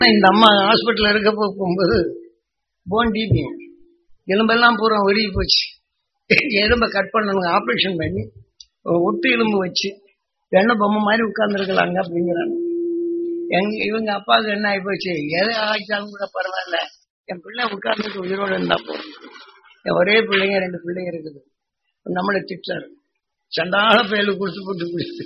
இந்த அம்மா ஹாஸ்பிட்டல் இருக்க போகும்போது போன் டிபி எலும்பெல்லாம் பூரா உருகி போச்சு எலும்பை கட் பண்ணணுங்க ஆப்ரேஷன் பண்ணி ஒரு ஒட்டு எலும்பு வச்சு வெண்ண பொம்மை மாதிரி உட்கார்ந்துருக்கலாங்க அப்படிங்கிறாங்க எங்க இவங்க அப்பாவுக்கு என்ன ஆகி போச்சு எதை ஆகிட்டாலும் கூட பரவாயில்ல என் பிள்ளை உட்கார்ந்துட்டு உயிரோடு இருந்தா போதும் என் ஒரே பிள்ளைங்க ரெண்டு பிள்ளைங்க இருக்குது நம்மளை திட்டாரு சண்டால பயலு குடிச்சு போட்டு குடிச்சு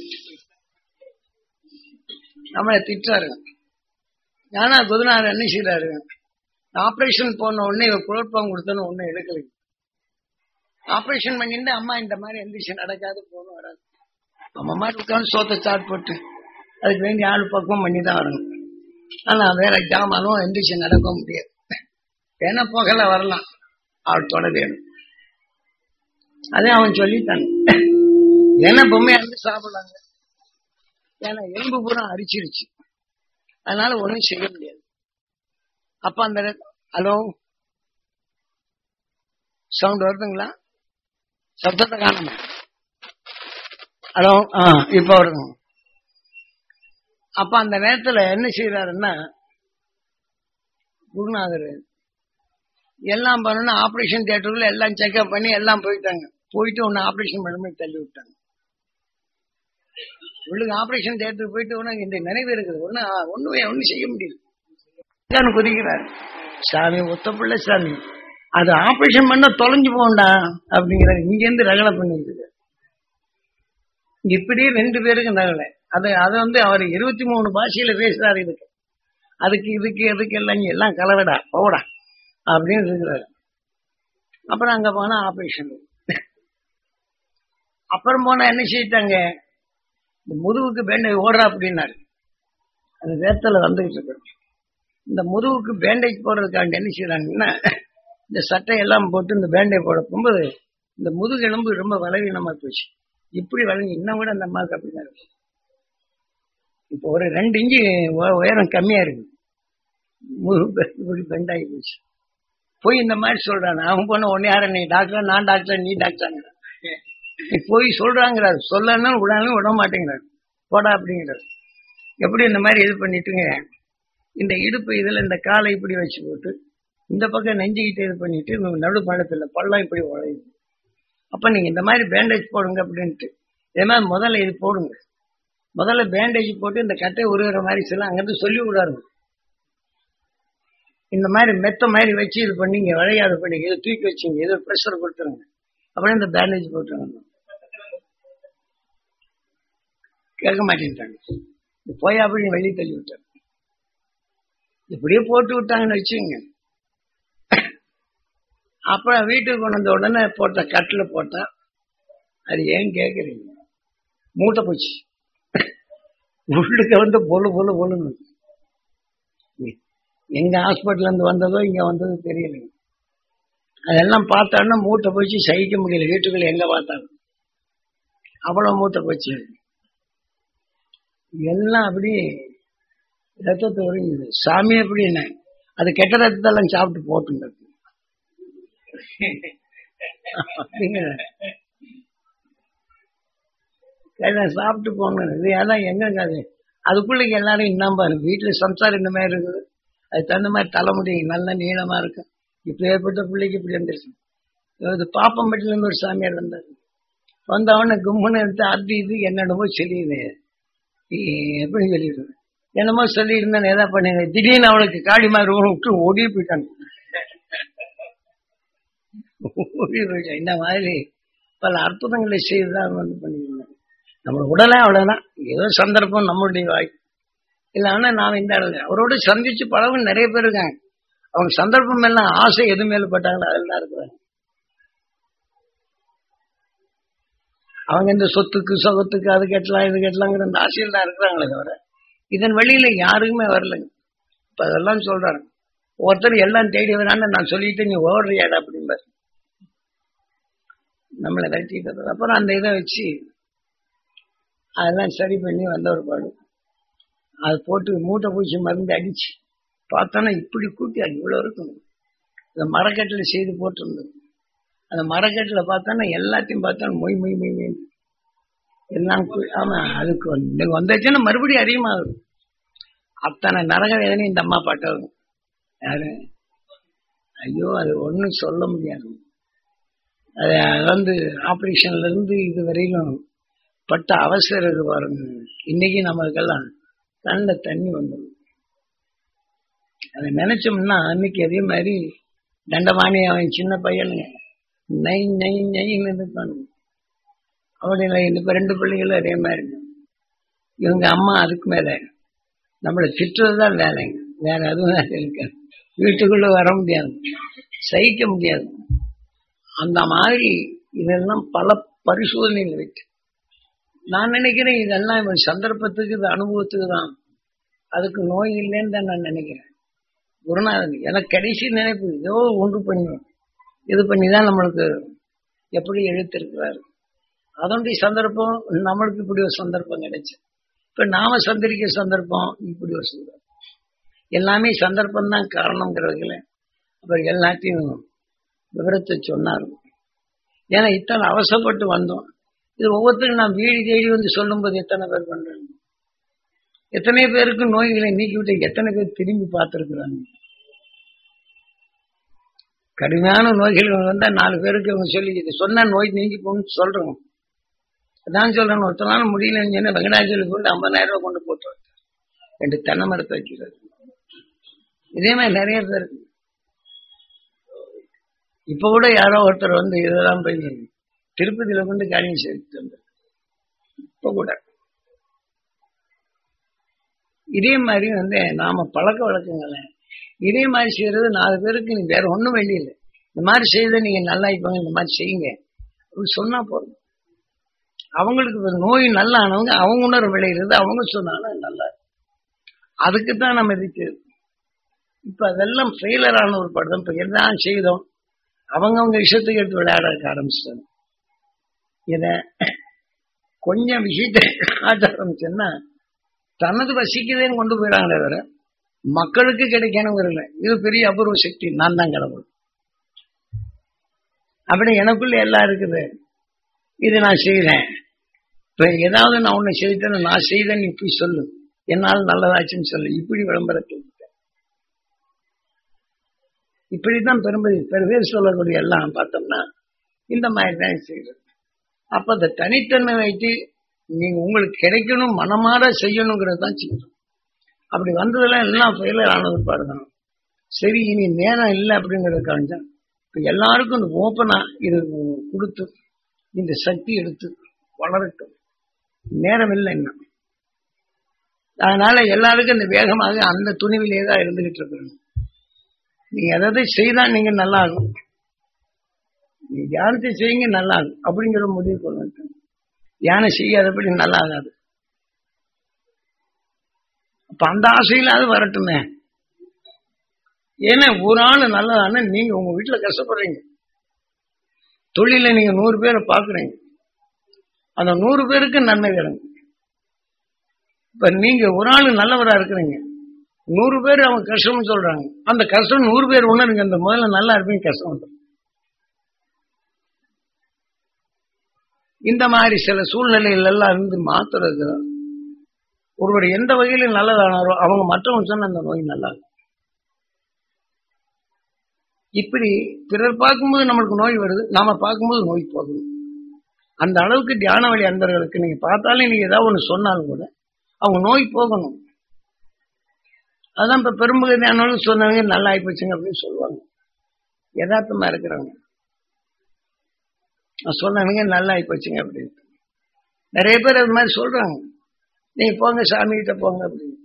நம்மளை திட்டாரு ஆனா குதுநாதர் என்ன செய்யறாரு ஆபரேஷன் போன உடனே இவ குழப்பம் கொடுத்தன்னு ஒன்னும் எடுக்கல ஆபரேஷன் பண்ணிட்டு அம்மா இந்த மாதிரி எந்திரிச்சு நடக்காது போகணும் வராது அம்மா மாதிரி உட்காந்து சோத்தை சாட் போட்டு அதுக்கு வேண்டிய ஆள் பக்குவம் பண்ணி தான் வரணும் ஆனா வேற ஜாமானும் எந்திரிச்சு நடக்க முடியாது வேணா போகல வரலாம் அவள் தொட வேணும் அதே அவன் சொல்லித்தாங்க ஏன்னா பொம்மையா இருந்து சாப்பிடலாங்க ஏன்னா எலும்பு பூரா அரிச்சிருச்சு அதனால ஒண்ணும் செய்ய முடியாது அப்ப அந்த ஹலோ சவுண்ட் வருதுங்களா சத்தத்தை காணுமா ஹலோ ஆ இப்ப வருங்க அப்ப அந்த நேரத்துல என்ன செய்யறாருன்னா குருநாதர் எல்லாம் பண்ணணும் ஆபரேஷன் தியேட்டருக்குள்ள எல்லாம் செக்அப் பண்ணி எல்லாம் போயிட்டாங்க போயிட்டு ஒன்னு ஆபரேஷன் பண்ண தள்ளி விட்டாங்க உள்ளுக்கு ஆபரேஷன் தியேட்டருக்கு போயிட்டு உனக்கு இந்த நினைவு இருக்குது ஒண்ணு ஒண்ணுமே ஒண்ணும் செய்ய முடியல குதிக்கிறார் சாமி ஒத்த பிள்ளை சாமி அது ஆபரேஷன் பண்ண தொலைஞ்சு போண்டா அப்படிங்கிறாரு இங்க இருந்து ரகலை பண்ணிருக்கு இப்படியே ரெண்டு பேருக்கு நகலை அது அதை வந்து அவர் இருபத்தி மூணு பாஷையில பேசுறாரு இதுக்கு அதுக்கு இதுக்கு எதுக்கு எல்லாம் இங்க எல்லாம் கலவடா போடா அப்படின்னு இருக்கிறாரு அப்புறம் அங்க போனா ஆபரேஷன் அப்புறம் போனா என்ன செய்யிட்டாங்க இந்த முதுகுக்கு பேண்டேஜ் ஓடுறா அப்படின்னாரு அந்த வேத்தல வந்துகிட்டு இருக்கு இந்த முதுகுக்கு பேண்டேஜ் போடுறதுக்காண்டி என்ன செய்யறாங்கன்னா இந்த சட்டையெல்லாம் போட்டு இந்த பேண்டேஜ் போட போகும்போது இந்த முதுகு எலும்பு ரொம்ப பலவீனமா போச்சு இப்படி வளைஞ்சு இன்னும் கூட அந்த அம்மாவுக்கு அப்படிதான் இருக்கு இப்போ ஒரு ரெண்டு இன்ச்சு உ- உயரம் கம்மியா இருக்கு முதுகு இப்படி பெண்ட் ஆகி போச்சு போய் இந்த மாதிரி சொல்றான் அவன் பொண்ணு உன்னை யார நீ டாக்டர் நான் டாக்டர் நீ டாக்டர் போய் சொல்றாங்கிறாரு சொல்லணும் விடாலும் விட மாட்டேங்கிறாரு போடா அப்படிங்கிறாரு எப்படி இந்த மாதிரி இது பண்ணிட்டுங்க இந்த இடுப்பு இதுல இந்த காலை இப்படி வச்சு போட்டு இந்த பக்கம் நெஞ்சுக்கிட்டு இது பண்ணிட்டு இவங்க நடு பழத்துல பள்ளம் இப்படி உழையுது அப்ப நீங்க இந்த மாதிரி பேண்டேஜ் போடுங்க அப்படின்ட்டு இதே மாதிரி முதல்ல இது போடுங்க முதல்ல பேண்டேஜ் போட்டு இந்த கட்டை உருகிற மாதிரி சொல்ல அங்கிருந்து சொல்லி விடாருங்க இந்த மாதிரி மெத்த மாதிரி வச்சு இது பண்ணி இங்க விளையாத பண்ணி இதை தூக்கி வச்சுங்க இதை ப்ரெஷர் கொடுத்துருங்க அப்புறம் இந்த பேண்டேஜ் போட்டுருங்க கேட்க மாட்டேன்ட்டாங்க போய் அப்படி வெளியே தள்ளி விட்டாங்க இப்படியே போட்டு விட்டாங்கன்னு வச்சுங்க அப்புறம் வீட்டுக்கு கொண்டு வந்த உடனே போட்ட கட்டில் போட்டா அது ஏன் கேக்குறீங்க மூட்டை போச்சு உள்ளுக்கு வந்து பொழு பொழு பொழுன்னு எங்க ஹாஸ்பிட்டல்ல இருந்து வந்ததோ இங்க வந்ததோ தெரியலைங்க அதெல்லாம் பார்த்தோன்னா மூட்டை போச்சு சகிக்க முடியல வீட்டுக்குள்ள எங்க பார்த்தாங்க அவ்வளவு மூட்டை போச்சு எல்லாம் அப்படி ரத்தத்தை ஒழுங்குது சாமி எப்படின்னு அது கெட்ட ரத்தத்தெல்லாம் சாப்பிட்டு போட்டுங்க அப்படிங்கிற எல்லாம் சாப்பிட்டு போங்க இது அதான் எங்க அது அதுக்குள்ள எல்லாரும் இன்னும் பாருங்க வீட்டுல சம்சாரம் இந்த மாதிரி இருக்குது அதுக்கு தகுந்த மாதிரி தலைமுடி நல்ல நீளமா இருக்கும் இப்ப ஏற்பட்ட பிள்ளைக்கு இப்படி வந்துருச்சு இது பாப்பம்பட்டில இருந்து ஒரு சாமியார் வந்தார் வந்தவன கும்முன்னு எடுத்து அது இது என்னென்னமோ சொல்லிடுது எப்படி சொல்லிடுது என்னமோ சொல்லியிருந்தேன் எதா பண்ணுங்க திடீர்னு அவனுக்கு காடி மாதிரி விட்டு ஓடி போயிட்டான் ஓடி போயிட்டான் இந்த மாதிரி பல அற்புதங்களை செய்துதான் வந்து பண்ணியிருந்தேன் நம்ம உடலே அவ்வளவுதான் ஏதோ சந்தர்ப்பம் நம்மளுடைய வாய் இல்லைன்னா நாம் இந்த இடத்துல அவரோட சந்திச்சு பழகும் நிறைய பேர் இருக்காங்க அவங்க சந்தர்ப்பம் எல்லாம் ஆசை எது மேல பட்டாங்களோ அதெல்லாம் இருக்கிறாங்க அவங்க இந்த சொத்துக்கு சொகத்துக்கு அது கட்டலாம் இது கட்டலாங்கிற அந்த ஆசையில் தான் இருக்கிறாங்களே தவிர இதன் வழியில யாருக்குமே வரலைங்க இப்ப அதெல்லாம் சொல்றாங்க ஒருத்தர் எல்லாம் தேடி வரான்னு நான் சொல்லிட்டு நீ ஓடுறியாடா அப்படிம்பாரு நம்மளை கட்டிட்டு அப்புறம் அந்த இதை வச்சு அதெல்லாம் சரி பண்ணி வந்த ஒரு பாடு அது போட்டு மூட்டை பூச்சி மருந்து அடிச்சு பார்த்தோன்னா இப்படி கூட்டி அது இவ்வளவு இருக்கும் இந்த மரக்கட்டில் செய்து போட்டிருந்தது அந்த மரக்கட்டில் பார்த்தோன்னா எல்லாத்தையும் பார்த்தோன்னா மொய் மொய் மொய் மொய் எல்லாம் கு- ஆமா அதுக்கு வந்து வந்தாச்சுன்னா மறுபடியும் அதிகமாகும் அத்தனை நரக வேதனை இந்த அம்மா பட்டது யாரு ஐயோ அது ஒன்றும் சொல்ல முடியாது அது வந்து ஆப்ரேஷன்ல இருந்து இது வரையிலும் பட்ட அவசரம் இருக்கு பாருங்க இன்னைக்கு நம்மளுக்கெல்லாம் கண்ணில் தண்ணி வந்துடும் அதை நினைச்சோம்னா அன்னைக்கு அதே மாதிரி தண்டபாணி அவன் சின்ன பையனுங்க நை நை நைன்னு இருப்பானுங்க அவனுடைய இப்ப ரெண்டு பிள்ளைகளும் அதே மாதிரி இவங்க அம்மா அதுக்கு மேல நம்மளை திட்டுறதுதான் வேலைங்க வேற எதுவும் வேலை இருக்காது வீட்டுக்குள்ள வர முடியாது சகிக்க முடியாது அந்த மாதிரி இதெல்லாம் பல பரிசோதனைகள் இருக்கு நான் நினைக்கிறேன் இதெல்லாம் இவன் சந்தர்ப்பத்துக்கு இது அனுபவத்துக்கு தான் அதுக்கு நோய் இல்லைன்னு தான் நான் நினைக்கிறேன் குருநாதன் எனக்கு கடைசி நினைப்பு ஏதோ ஒன்று பண்ணி இது பண்ணி தான் நம்மளுக்கு எப்படி எழுத்திருக்கிறாரு அதனுடைய சந்தர்ப்பம் நம்மளுக்கு இப்படி ஒரு சந்தர்ப்பம் கிடைச்சு இப்ப நாம சந்தரிக்க சந்தர்ப்பம் இப்படி ஒரு சந்தர்ப்பம் எல்லாமே சந்தர்ப்பம் தான் காரணங்கிறதுல அப்புறம் எல்லாத்தையும் விவரத்தை சொன்னார் ஏன்னா இத்தனை அவசரப்பட்டு வந்தோம் இது ஒவ்வொருத்தரும் நான் வீடு தேடி வந்து சொல்லும்போது எத்தனை பேர் பண்றாங்க எத்தனை பேருக்கு நோய்களை நீக்கிவிட்டு எத்தனை பேர் திரும்பி பார்த்துருக்குறாங்க கடுமையான நோய்கள் வந்தா நாலு பேருக்கு அவங்க சொல்லி இது சொன்னா நோய் நீங்கி போகணும்னு சொல்றோம் அதான் சொல்றேன் ஒருத்தனால முடியலன்னு சொன்னா வெங்கடாச்சலுக்கு கொண்டு ஐம்பதாயிரம் ரூபாய் கொண்டு போட்டு ரெண்டு தென்னை மரத்தை வைக்கிறது இதே மாதிரி நிறைய பேர் இப்ப கூட யாரோ ஒருத்தர் வந்து இதெல்லாம் போய் திருப்பதியில கொண்டு காரியம் சேர்த்து வந்தார் இப்ப கூட இதே மாதிரி வந்து நாம பழக்க வழக்கங்களை இதே மாதிரி செய்யறது நாலு பேருக்கு நீ வேற ஒண்ணும் வேண்டியதில்லை இந்த மாதிரி செய்த நீங்க நல்லா இப்போங்க இந்த மாதிரி செய்யுங்க அப்படின்னு சொன்னா போதும் அவங்களுக்கு நோய் நல்லா ஆனவங்க அவங்க உணர்வு விளையிறது அவங்க சொன்னாலும் நல்லா அதுக்கு தான் நம்ம இதுக்கு இப்ப அதெல்லாம் ஃபெயிலர் ஆன ஒரு படம் இப்ப எல்லாம் செய்தோம் அவங்கவுங்க விஷயத்துக்கு எடுத்து விளையாட ஆரம்பிச்சிட்டாங்க இத கொஞ்சம் விஷயத்தை காட்ட ஆரம்பிச்சேன்னா தனது வசிக்குதேன்னு கொண்டு போயிடாங்களே வேற மக்களுக்கு கிடைக்கணுங்கிறல இது பெரிய அபூர்வ சக்தி நான் தான் கடவுள் அப்படி எனக்குள்ள எல்லாம் இருக்குது இது நான் செய்யறேன் இப்ப ஏதாவது நான் உன்னை செய்தேன்னு நான் செய்தேன் நீ போய் சொல்லு என்னால் நல்லதாச்சுன்னு சொல்லு இப்படி விளம்பரத்தை இப்படிதான் பெரும்பதி பெரு பேர் சொல்லக்கூடிய எல்லாம் பார்த்தோம்னா இந்த மாதிரி தான் செய்யறது அப்ப அந்த தனித்தன்மை வைத்து நீங்க உங்களுக்கு கிடைக்கணும் மனமாற செய்யணுங்கிறது தான் செய்யணும் அப்படி வந்ததெல்லாம் எல்லாம் ஃபெயிலர் ஆனது பாருங்க சரி இனி நேரம் இல்லை அப்படிங்கிறதுக்காக தான் இப்ப எல்லாருக்கும் இந்த ஓப்பனா இது கொடுத்து இந்த சக்தி எடுத்து வளரட்டும் நேரம் இல்லை இன்னும் அதனால எல்லாருக்கும் இந்த வேகமாக அந்த துணிவிலே தான் இருந்துகிட்டு இருக்கணும் நீங்க எதாவது செய்தா நீங்க நல்லா ஆகும் நீ தியானத்தை செய்யுங்க நல்லா ஆகும் அப்படிங்கிற முடிவு கொண்டு தியானம் செய்யாதபடி நல்லா ஆகாது அப்ப அந்த ஆசையிலாவது வரட்டுமே ஏன்னா ஒரு ஆள் நல்லதான நீங்க உங்க வீட்டுல கஷ்டப்படுறீங்க தொழில நீங்க நூறு பேரை பாக்குறீங்க அந்த நூறு பேருக்கு நன்மை வேணும் இப்ப நீங்க ஒரு ஆள் நல்லவரா இருக்கிறீங்க நூறு பேர் அவங்க கஷ்டம்னு சொல்றாங்க அந்த கஷ்டம் நூறு பேர் உணருங்க அந்த முதல்ல நல்லா இருப்பீங்க கஷ்டம் வந்துடும் இந்த மாதிரி சில சூழ்நிலைகள் எல்லாம் இருந்து மாத்துறது ஒருவர் எந்த வகையில நல்லதானாரோ அவங்க மற்றவங்க சொன்ன அந்த நோய் நல்லா இப்படி பிறர் பார்க்கும்போது நம்மளுக்கு நோய் வருது நாம பார்க்கும்போது நோய் போகுது அந்த அளவுக்கு தியான வழி அன்பர்களுக்கு நீங்க பார்த்தாலே நீங்க ஏதாவது ஒண்ணு சொன்னாலும் கூட அவங்க நோய் போகணும் அதான் இப்ப பெரும்பகுதி தியானம் சொன்னவங்க நல்லா ஆயிப்போச்சுங்க அப்படின்னு சொல்லுவாங்க யதார்த்தமா இருக்கிறவங்க சொன்னவங்க நல்லா ஆயிப்போச்சுங்க அப்படின்னு நிறைய பேர் அது மாதிரி சொல்றாங்க நீங்க போங்க சாமி கிட்ட போங்க அப்படின்னு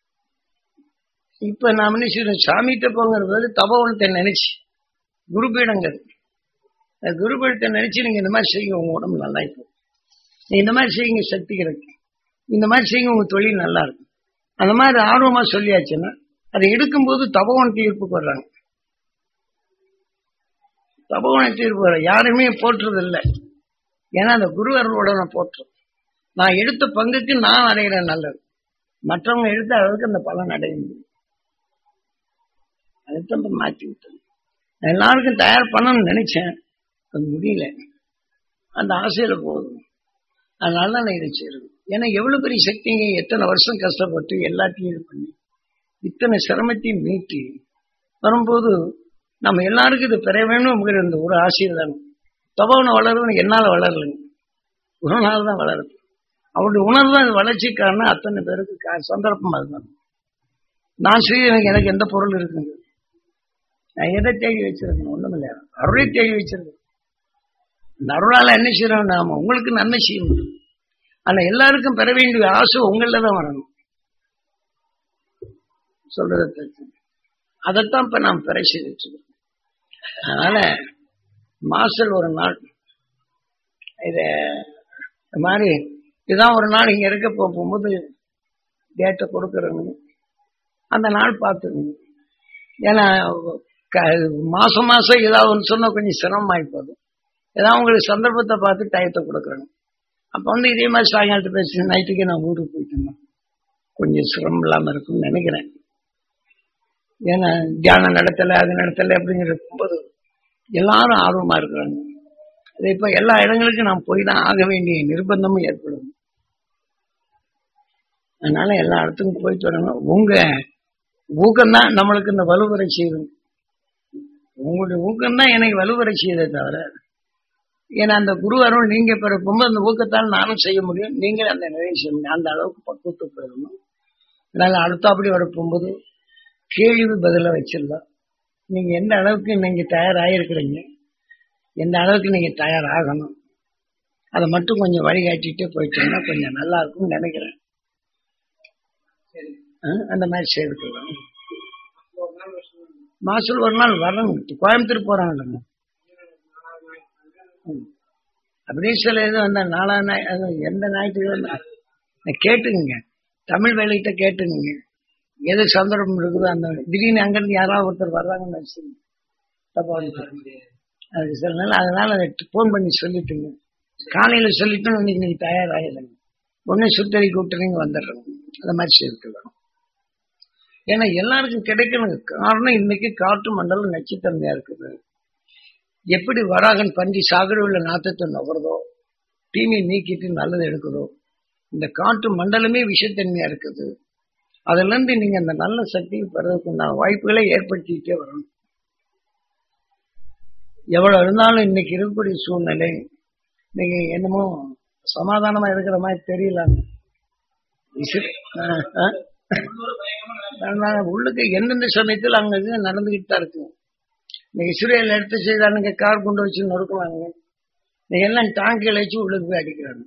இப்ப நாம என்ன செய்யறோம் சாமி கிட்ட போங்கிறது தபோவனத்தை நினைச்சு குருபீடங்கள் குருபீடத்தை நினைச்சு நீங்க இந்த மாதிரி செய்யுங்க உங்க உடம்பு நல்லா இருக்கும் நீங்க இந்த மாதிரி செய்யுங்க சக்தி கிடைக்கும் இந்த மாதிரி செய்யுங்க உங்க தொழில் நல்லா இருக்கும் அந்த மாதிரி ஆர்வமா சொல்லியாச்சுன்னா அதை எடுக்கும்போது தபோவன தீர்ப்புக்கு வர்றாங்க தபோவன தீர்ப்பு வர யாருமே போற்றுறது இல்லை ஏன்னா அந்த குருவர்களோட நான் போற்றுறேன் நான் எடுத்த பங்குக்கு நான் அடைகிறேன் நல்லது மற்றவங்க எடுத்த அளவுக்கு அந்த பலன் அடைய முடியும் அதுதான் மாற்றி விட்டது நான் எல்லாருக்கும் தயார் பண்ணணும்னு நினைச்சேன் அது முடியல அந்த ஆசையில போதும் அதனால நான் இதை செய்யறது ஏன்னா எவ்வளவு பெரிய சக்திங்க எத்தனை வருஷம் கஷ்டப்பட்டு எல்லாத்தையும் இது பண்ணி இத்தனை சிரமத்தையும் மீட்டி வரும்போது நம்ம எல்லாருக்கும் இது பெற வேணுங்கிற இந்த ஒரு ஆசையில் தான் தபவனை வளருன்னு என்னால வளரலைங்க குருநாள் தான் வளருது அவருடைய உணர்வு தான் வளர்ச்சி காரணம் அத்தனை பேருக்கு கா- சந்தர்ப்பம் அதுதான் நான் செய்ய எனக்கு எந்த பொருள் இருக்குங்க நான் எதை தேடி வச்சிருக்கேன் ஒண்ணும் இல்லையா அருளை தேடி வச்சிருக்கேன் இந்த அருளால என்ன செய்யறோம் நாம உங்களுக்கு நன்மை செய்யணும் ஆனா எல்லாருக்கும் பெற வேண்டிய ஆசை உங்கள தான் வரணும் சொல்றது தப்பு. அதைத்தான் இப்ப நாம் பெற செய்துட்டு இருக்கோம். அதனால மாசல் ஒரு நாள் இத இந்த மாதிரி இதான் ஒரு நாள் இங்க இருக்க போ- போகும்போது டேட்டை கொடுக்கறவங்க அந்த நாள் பார்த்துக்கணும் ஏன்னா க- மாசம் மாசம் ஏதாவது ஒன்று சொன்னா கொஞ்சம் சிரமமாயி போகுது ஏதாவது உங்களுக்கு சந்தர்ப்பத்தை பார்த்து டயத்தை கொடுக்குறேன் அப்ப வந்து இதே மாதிரி சாயங்காலத்தை பேசி நைட்டுக்கு நான் ஊருக்கு போயிட்டேன்னா கொஞ்சம் சிரமம் இல்லாம இருக்கும்னு நினைக்கிறேன் ஏன்னா தியானம் நடத்தல அது நடத்தல அப்படிங்கிற போது எல்லாரும் ஆர்வமா இருக்கிறாங்க அது இப்ப எல்லா இடங்களுக்கும் நான் போய் தான் ஆக வேண்டிய நிர்பந்தமும் ஏற்படும் அதனால எல்லா இடத்துக்கும் போயிட்டு வரணும் உங்க ஊக்கம்தான் நம்மளுக்கு இந்த வலுவரை செய்யும் உங்களுடைய ஊக்கம்தான் எனக்கு வலுவரை செய்தே தவிர ஏன்னா அந்த குரு அருள் நீங்க பிறப்பும்போது அந்த ஊக்கத்தால் நானும் செய்ய முடியும் நீங்கள் அந்த நிறைய செய்ய முடியும் அந்த அளவுக்கு பக்குவத்து போயிடணும் அதனால அடுத்தாப்படி வரப்போகும்போது கேள்வி பதில வச்சிடலாம் நீங்க எந்த அளவுக்கு நீங்க தயாராகிருக்கிறீங்க எந்த அளவுக்கு நீங்க தயாராகணும் அதை மட்டும் கொஞ்சம் வழிகாட்டிட்டு போயிட்டீங்கன்னா கொஞ்சம் நல்லா இருக்கும்னு நினைக்கிறேன் ஆ, அந்த மாதிரி செய்துக்கலாம் மாசல் ஒரு நாள் வரணும் கோயம்புத்தூர் போறாங்க அப்படியே சில இது வந்தா நாலா நாய் அது எந்த ஞாயிற்றுக்கிழமை நான் கேட்டுக்குங்க தமிழ் வேலைகிட்ட கேட்டுக்குங்க எது சந்தர்ப்பம் இருக்குதோ அந்த திடீர்னு அங்கிருந்து யாராவது ஒருத்தர் வர்றாங்கன்னு வச்சுங்க தப்பா வந்து அதுக்கு சில நாள் அதனால ஃபோன் பண்ணி சொல்லிட்டுங்க காலையில சொல்லிட்டு இன்னைக்கு நீங்க தயாராகிடுங்க ஒன்னு சுத்தறி கூட்டுறீங்க வந்துடுறோம் அந்த மாதிரி செய்துக்கலாம் ஏன்னா எல்லாருக்கும் கிடைக்கணும் காரணம் இன்னைக்கு காற்று மண்டலம் நச்சுத்தன்மையா இருக்குது எப்படி வராகன் பன்றி சாகர உள்ள நாத்தத்தை நுகர்தோ தீமையை நீக்கிட்டு நல்லது எடுக்குதோ இந்த காற்று மண்டலமே விஷத்தன்மையா இருக்குது அதுல இருந்து நீங்க அந்த நல்ல சக்தியை பெறதுக்குண்டான வாய்ப்புகளை ஏற்படுத்திக்கிட்டே வரணும் எவ்வளவு இருந்தாலும் இன்னைக்கு இருக்கக்கூடிய சூழ்நிலை நீங்க என்னமோ சமாதானமா இருக்கிற மாதிரி தெரியலாங்க இசு- ஆ, ஆ. அதனால உள்ளுக்கு எந்தெந்த சமயத்தில் அங்க இது நடந்துகிட்டு தான் இருக்கு இந்த இஸ்ரேல் எடுத்து செய்தானுங்க கார் கொண்டு வச்சு நொறுக்குவாங்க நீங்க எல்லாம் டாங்கில வச்சு உள்ளுக்கு போய் அடிக்கிறாங்க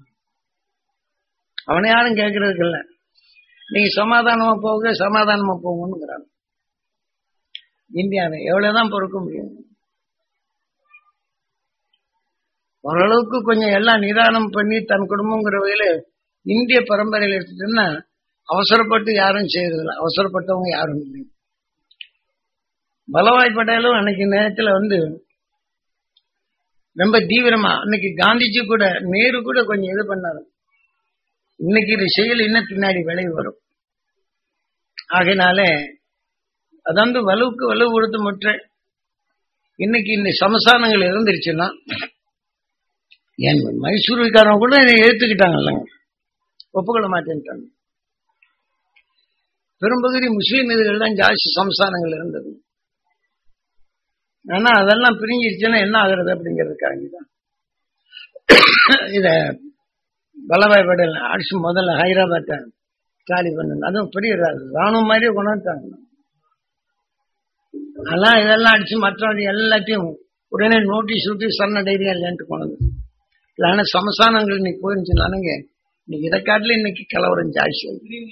அவனை யாரும் கேட்கறதுக்கு இல்ல நீங்க சமாதானமா போக சமாதானமா போங்கன்னுங்கிறாங்க இந்தியாவை எவ்வளவுதான் பொறுக்க முடியும் ஓரளவுக்கு கொஞ்சம் எல்லாம் நிதானம் பண்ணி தன் குடும்பங்கிற வகையில இந்திய பரம்பரையில எடுத்துட்டோம்னா அவசரப்பட்டு யாரும் செய்யறதில்ல அவசரப்பட்டவங்க யாரும் இல்லை பலவாய் பட்டேலும் அன்னைக்கு நேரத்துல வந்து ரொம்ப தீவிரமா அன்னைக்கு காந்திஜி கூட நேரு கூட கொஞ்சம் இது பண்ணாரு இன்னைக்கு இது செயல் இன்னும் பின்னாடி விளைவு வரும் ஆகையினாலே அதாவது வலுவுக்கு வலு கொடுத்து முற்ற இன்னைக்கு இந்த சமஸ்தானங்கள் இருந்துருச்சுன்னா ஏன் மைசூருக்காரன் கூட இதை ஏத்துக்கிட்டாங்கல்ல ஒப்புக்கொள்ள மாட்டேன்ட்டாங்க பெரும்பகுதி முஸ்லீம் இதுகள் தான் ஜாஸ்தி சம்ஸ்தானங்கள் இருந்தது ஆனா அதெல்லாம் பிரிஞ்சிருச்சுன்னா என்ன ஆகுறது அப்படிங்கிறதுக்காக தான் இத வல்லபாய் பட்டேல் அடிச்சு முதல்ல ஹைதராபாத்தை காலி பண்ணுங்க அதுவும் பெரிய ரா- ராணுவம் மாதிரியே கொண்டு வந்துட்டாங்க அதெல்லாம் இதெல்லாம் அடிச்சு மற்றவங்க எல்லாத்தையும் உடனே நோட்டீஸ் விட்டு சரண டைரியா இல்லைன்ட்டு கொண்டு வந்து இல்லைன்னா சமஸ்தானங்கள் இன்னைக்கு போயிருந்துச்சுனாலுங்க இன்னைக்கு இதை காட்டில இன்னைக்கு கலவரம் ஜாஸ்தி ஆகுது.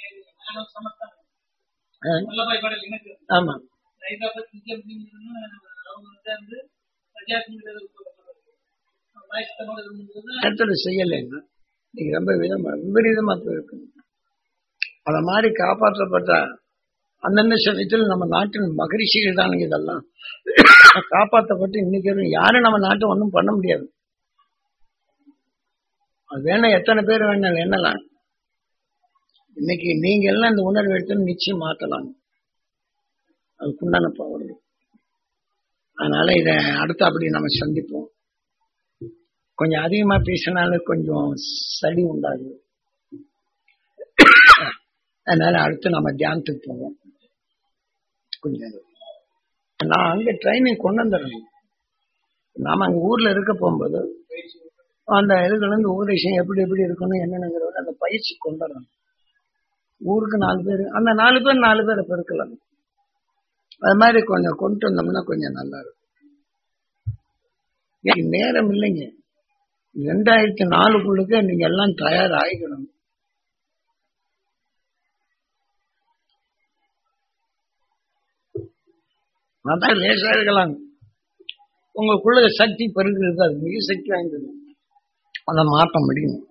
ஆ, வல்லபாய் படேல் எனக்கு ஆமா ஹைதராபாத் இந்தியா அப்படிங்கிறது அவங்க வந்து வந்து பிரஜாக்குங்கிறது பாகிஸ்தானோட இருந்தது இடத்துல செய்யலைங்க இன்னைக்கு ரொம்ப விதமா விபரீதமா போயிருக்கு அத மாதிரி காப்பாற்றப்பட்ட அந்தந்த சமயத்தில் நம்ம நாட்டின் மகரிஷிகள் தான் இதெல்லாம் காப்பாற்றப்பட்டு இன்னைக்கு வரைக்கும் யாரும் நம்ம நாட்டை ஒன்றும் பண்ண முடியாது அது வேணா எத்தனை பேர் வேணாலும் என்னலாம் இன்னைக்கு நீங்க எல்லாம் இந்த உணர்வு எடுத்து நிச்சயம் மாத்தலாம் அதுக்குண்டான பவர் அதனால இத அடுத்து அப்படி நம்ம சந்திப்போம் கொஞ்சம் அதிகமா பேசினாலும் கொஞ்சம் சளி உண்டாகுது அதனால அடுத்து நம்ம தியானத்துக்கு போவோம் கொஞ்சம் நான் அங்க ட்ரைனிங் கொண்டு வந்துடணும் நாம அங்க ஊர்ல இருக்க போகும்போது அந்த இதுல இருந்து உபதேசம் எப்படி எப்படி இருக்கணும் என்னென்னங்கிறத அந்த பயிற்சி கொண்டு வரணும் ஊருக்கு நாலு பேர் அந்த நாலு பேர் நாலு பேரை பெருக்கலாம் அது மாதிரி கொஞ்சம் கொண்டு வந்தோம்னா கொஞ்சம் நல்லா இருக்கும் எனக்கு நேரம் இல்லைங்க ரெண்டாயிரத்தி நாலுக்குள்ளுக்கு நீங்க எல்லாம் தயார் ஆகிக்கணும் அதான் லேசா இருக்கலாம் உங்களுக்குள்ள சக்தி பெருகிறது அது மிக சக்தி வாய்ந்தது அதை மாற்ற முடியும்